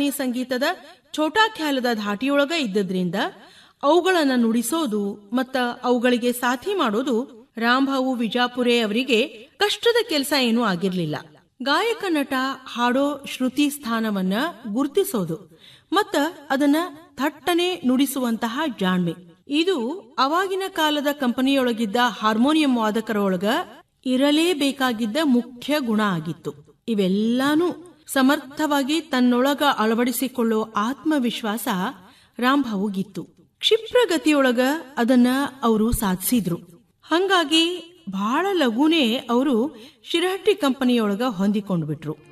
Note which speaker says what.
Speaker 1: ಹಿಂದೂಸ್ತಾನಿ ಸಂಗೀತದ ಛೋಟಾ ಖ್ಯಾಲದ ಧಾಟಿಯೊಳಗ ಇದ್ದದ್ರಿಂದ ಅವುಗಳನ್ನ ನುಡಿಸೋದು ಮತ್ತ ಅವುಗಳಿಗೆ ಸಾಥಿ ಮಾಡೋದು ರಾಂಭಾವು ವಿಜಾಪುರೆ ಅವರಿಗೆ ಕಷ್ಟದ ಕೆಲಸ ಏನೂ ಆಗಿರ್ಲಿಲ್ಲ ಗಾಯಕ ನಟ ಹಾಡೋ ಶ್ರುತಿ ಸ್ಥಾನವನ್ನ ಗುರ್ತಿಸೋದು ಮತ್ತ ಅದನ್ನ ಥಟ್ಟನೆ ನುಡಿಸುವಂತಹ ಜಾಣ್ಮೆ ಇದು ಅವಾಗಿನ ಕಾಲದ ಕಂಪನಿಯೊಳಗಿದ್ದ ಹಾರ್ಮೋನಿಯಂ ವಾದಕರೊಳಗ ಇರಲೇಬೇಕಾಗಿದ್ದ ಮುಖ್ಯ ಗುಣ ಆಗಿತ್ತು ಇವೆಲ್ಲಾನು ಸಮರ್ಥವಾಗಿ ತನ್ನೊಳಗ ಅಳವಡಿಸಿಕೊಳ್ಳೋ ಆತ್ಮವಿಶ್ವಾಸ ರಾಂಭಾವುಗಿತ್ತು ಕ್ಷಿಪ್ರಗತಿಯೊಳಗ ಅದನ್ನ ಅವರು ಸಾಧಿಸಿದ್ರು ಹಂಗಾಗಿ ಬಹಳ ಲಘುನೇ ಅವರು ಶಿರಹಟ್ಟಿ ಕಂಪನಿಯೊಳಗ ಹೊಂದಿಕೊಂಡ್ಬಿಟ್ರು